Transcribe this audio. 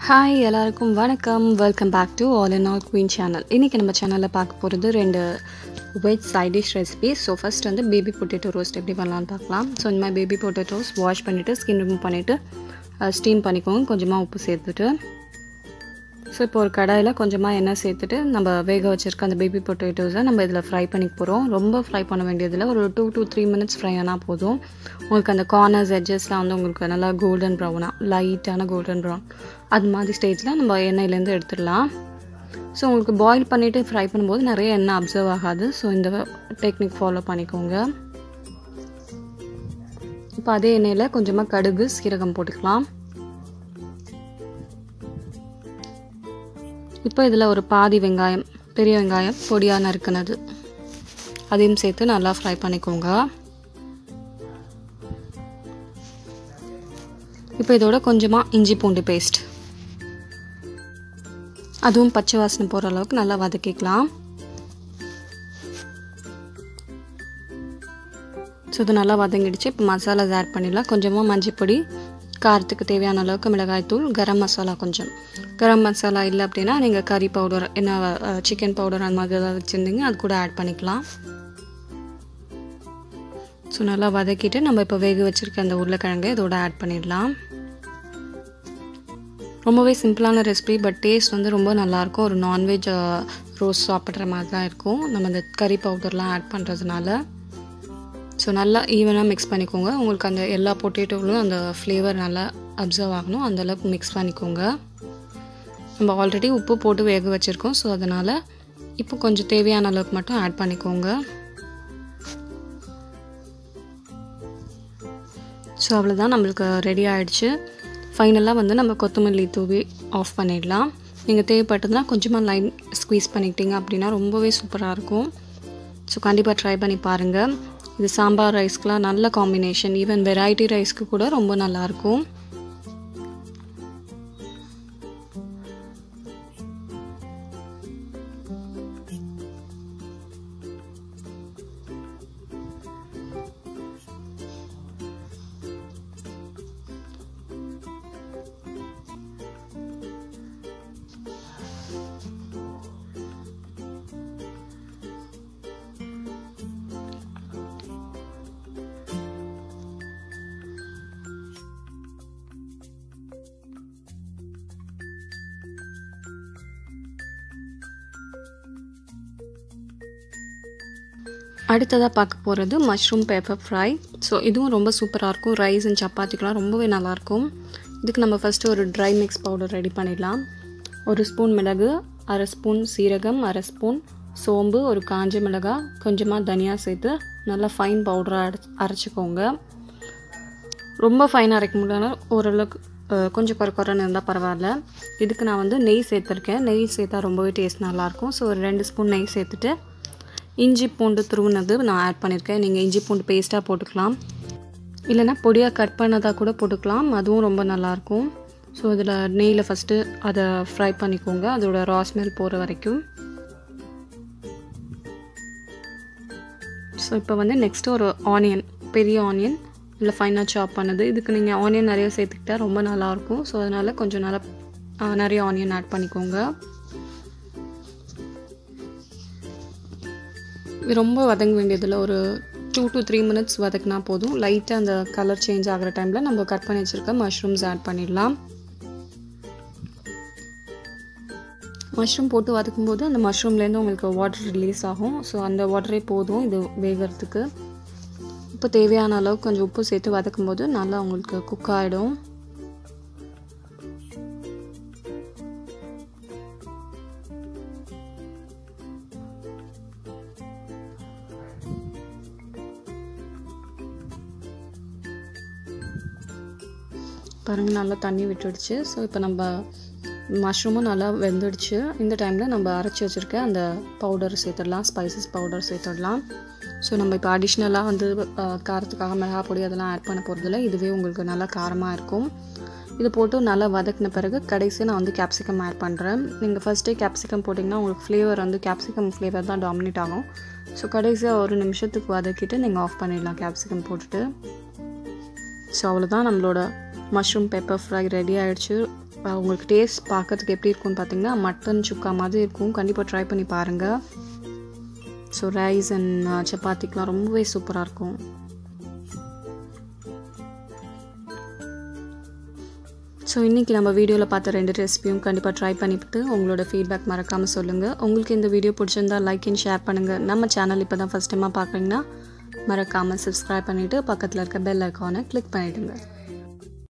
hi எல்லாருக்கும் வணக்கம் welcome back to all in all queen channel இன்றைக்கி நம்ம சேனலில் பார்க்க போகிறது ரெண்டு veg side dish recipe so first வந்து பேபி பொட்டேட்டோ ரோஸ்ட் எப்படி பண்ணலான்னு பார்க்கலாம் ஸோ இந்த மாதிரி பேபி பொட்டேட்டோஸ் வாஷ் பண்ணிவிட்டு ஸ்கின் ரிமூவ் பண்ணிவிட்டு ஸ்டீம் பண்ணிக்கோங்க கொஞ்சமாக உப்பு சேர்த்துட்டு ஸோ இப்போ ஒரு கடாயில் கொஞ்சமாக எண்ணெய் சேர்த்துட்டு நம்ம வேக வச்சுருக்க அந்த பேபி பொட்டேட்டோஸை நம்ம இதில் ஃப்ரை பண்ணி போகிறோம் ரொம்ப ஃப்ரை பண்ண வேண்டியதில்லை ஒரு two to three minutes fry ஆனால் போதும் உங்களுக்கு அந்த கார்னர்ஸ் எட்ஜஸ்லாம் வந்து உங்களுக்கு நல்லா கோல்டன் ப்ரௌனாக லைட்டான கோல்டன் ப்ரௌன் அது மாதிரி ஸ்டேஜில் நம்ம எண்ணெயிலேருந்து எடுத்துடலாம் ஸோ உங்களுக்கு பாயில் பண்ணிவிட்டு ஃப்ரை பண்ணும்போது நிறைய எண்ணெய் அப்சர்வ் ஆகாது ஸோ இந்த டெக்னிக் ஃபாலோ பண்ணிக்கோங்க இப்போ அதே எண்ணெயில் கொஞ்சமாக கடுகு சீரகம் போட்டுக்கலாம் இப்போ இதில் ஒரு பாதி வெங்காயம் பெரிய வெங்காயம் பொடியாக நறுக்குனது அதையும் சேர்த்து நல்லா ஃப்ரை பண்ணிக்கோங்க இப்போ இதோட கொஞ்சமாக இஞ்சி பூண்டு பேஸ்ட் அதுவும் பச்சை வாசனை போகிற அளவுக்கு நல்லா வதக்கிக்கலாம் ஸோ இது நல்லா வதங்கிடுச்சு இப்போ மசாலாஸ் ஆட் பண்ணிடலாம் கொஞ்சமாக மஞ்சள் பொடி காரத்துக்கு தேவையான அளவுக்கு மிளகாய்த்தூள் கரம் மசாலா கொஞ்சம் கரம் மசாலா இல்லை அப்படின்னா நீங்கள் கறி பவுடர் என்ன சிக்கன் பவுடர் அந்த மாதிரி ஏதாவது வச்சுருந்தீங்க அது கூட ஆட் பண்ணிக்கலாம் ஸோ நல்லா வதக்கிட்டு நம்ம இப்போ வேக வச்சுருக்க அந்த உருளைக்கிழங்கு இதோட ஆட் பண்ணிடலாம் ரொம்பவே சிம்பிளான ரெசிபி பட் டேஸ்ட் வந்து ரொம்ப நல்லாயிருக்கும் ஒரு நான்வெஜ் ரோஸ் சாப்பிட்ற மாதிரி தான் இருக்கும் நம்ம இந்த கறி பவுடர்லாம் ஆட் பண்ணுறதுனால ஸோ நல்லா ஈவனாக மிக்ஸ் பண்ணிக்கோங்க உங்களுக்கு அந்த எல்லா பொட்டேட்டோவிலும் அந்த ஃப்ளேவர் நல்லா அப்சர்வ் ஆகணும் அந்தளவுக்கு மிக்ஸ் பண்ணிக்கோங்க நம்ம ஆல்ரெடி உப்பு போட்டு வேக வச்சுருக்கோம் ஸோ அதனால் இப்போ கொஞ்சம் தேவையான அளவுக்கு மட்டும் ஆட் பண்ணிக்கோங்க ஸோ அவ்வளோதான் நம்மளுக்கு ரெடி ஆகிடுச்சு ஃபைனலாக வந்து நம்ம கொத்தமல்லி தூவி ஆஃப் பண்ணிடலாம் நீங்கள் தேவைப்பட்டதுன்னா கொஞ்சமாக லைன் ஸ்குவீஸ் பண்ணிக்கிட்டீங்க அப்படின்னா ரொம்பவே சூப்பராக இருக்கும் ஸோ கண்டிப்பாக ட்ரை பண்ணி பாருங்கள் இது சாம்பார் ரைஸ்க்கெலாம் நல்ல காம்பினேஷன் ஈவன் வெரைட்டி ரைஸ்க்கு கூட ரொம்ப நல்லாயிருக்கும் அடுத்ததாக பார்க்க போகிறது மஷ்ரூம் பேப்பர் ஃப்ரை ஸோ இதுவும் ரொம்ப சூப்பராக இருக்கும் ரைஸ் அண்ட் சப்பாத்திக்கெலாம் ரொம்பவே நல்லாயிருக்கும் இதுக்கு நம்ம ஃபஸ்ட்டு ஒரு ட்ரை மிக்ஸ் பவுடர் ரெடி பண்ணிடலாம் ஒரு ஸ்பூன் மிளகு அரை ஸ்பூன் சீரகம் அரை ஸ்பூன் சோம்பு ஒரு காஞ்ச மிளகாய் கொஞ்சமாக தனியாக சேர்த்து நல்லா ஃபைன் பவுடராக அரை அரைச்சிக்கோங்க ரொம்ப ஃபைனாக அரைக்க முடியலனா ஓரளவுக்கு கொஞ்சம் குறை குறைன்னு இருந்தால் பரவாயில்ல இதுக்கு நான் வந்து நெய் சேர்த்துருக்கேன் நெய் சேர்த்தா ரொம்பவே டேஸ்ட் நல்லாயிருக்கும் ஸோ ஒரு ரெண்டு ஸ்பூன் நெய் சேர்த்துட்டு இஞ்சி பூண்டு துருவினது நான் ஆட் பண்ணியிருக்கேன் நீங்கள் இஞ்சி பூண்டு பேஸ்ட்டாக போட்டுக்கலாம் இல்லைனா பொடியாக கட் பண்ணதாக கூட போட்டுக்கலாம் அதுவும் ரொம்ப நல்லாயிருக்கும் ஸோ இதில் நெய்யில் ஃபஸ்ட்டு அதை ஃப்ரை பண்ணிக்கோங்க அதோட ரா ஸ்மெல் போகிற வரைக்கும் ஸோ இப்போ வந்து நெக்ஸ்ட்டு ஒரு ஆனியன் பெரிய ஆனியன் இல்லை ஃபைனாக சாப் பண்ணது இதுக்கு நீங்கள் ஆனியன் நிறைய சேர்த்துக்கிட்டா ரொம்ப நல்லாயிருக்கும் ஸோ அதனால் கொஞ்சம் நல்லா நிறைய ஆனியன் ஆட் பண்ணிக்கோங்க ரொம்ப வதங்க வேண்டியதில் ஒரு டூ டு த்ரீ மினிட்ஸ் வதக்கினா போதும் லைட்டாக அந்த கலர் சேஞ்ச் ஆகிற டைமில் நம்ம கட் பண்ணி வச்சுருக்க மஷ்ரூம்ஸ் ஆட் பண்ணிடலாம் மஷ்ரூம் போட்டு வதக்கும்போது அந்த மஷ்ரூம்லேருந்து உங்களுக்கு வாட்டர் ரிலீஸ் ஆகும் ஸோ அந்த வாட்டரே போதும் இது வேகிறதுக்கு இப்போ தேவையான அளவுக்கு கொஞ்சம் உப்பு சேர்த்து வதக்கும்போது நல்லா உங்களுக்கு குக் ஆகிடும் பாருங்கள் நல்லா தண்ணி விட்டுடுச்சு ஸோ இப்போ நம்ம மஷ்ரூமும் நல்லா வெந்துடுச்சு இந்த டைமில் நம்ம அரைச்சி வச்சுருக்க அந்த பவுடர் சேர்த்துடலாம் ஸ்பைசஸ் பவுடர் சேர்த்துடலாம் ஸோ நம்ம இப்போ அடிஷ்னலாக வந்து காரத்துக்காக மிளகா பொடி அதெல்லாம் ஆட் பண்ண போகிறதில்ல இதுவே உங்களுக்கு நல்லா காரமாக இருக்கும் இது போட்டு நல்லா வதக்கின பிறகு கடைசியாக நான் வந்து கேப்சிகம் ஆட் பண்ணுறேன் நீங்கள் ஃபஸ்ட்டே கேப்சிகம் போட்டிங்கன்னா உங்களுக்கு ஃப்ளேவர் வந்து கேப்சிகம் ஃப்ளேவர் தான் டாமினேட் ஆகும் ஸோ கடைசியாக ஒரு நிமிஷத்துக்கு வதக்கிட்டு நீங்கள் ஆஃப் பண்ணிடலாம் கேப்சிகம் போட்டுட்டு ஸோ அவ்வளோதான் நம்மளோட மஷ்ரூம் பெப்பர் ஃப்ரை ரெடி ஆகிடுச்சு அஹ், உங்களுக்கு டேஸ்ட் பார்க்கறதுக்கு எப்படி இருக்கும்னு பார்த்தீங்கன்னா மட்டன் சுக்கா மாதிரி இருக்கும் கண்டிப்பாக ட்ரை பண்ணி பாருங்கள் ஸோ ரைஸ் அண்ட் சப்பாத்திக்கெலாம் ரொம்பவே சூப்பராக இருக்கும் ஸோ இன்றைக்கி நம்ம வீடியோவில் பார்த்த ரெண்டு ரெசிபியும் கண்டிப்பாக ட்ரை பண்ணிவிட்டு உங்களோட ஃபீட்பேக் மறக்காமல் சொல்லுங்கள் உங்களுக்கு இந்த வீடியோ பிடிச்சிருந்தா லைக் அண்ட் ஷேர் பண்ணுங்கள் நம்ம சேனல் இப்போ தான் ஃபஸ்ட் டைமாக பார்க்குறீங்கன்னா மறக்காமல் சப்ஸ்கிரைப் பண்ணிவிட்டு பக்கத்தில் இருக்க பெல் ஐக்கானை கிளிக் பண்ணிவிடுங்க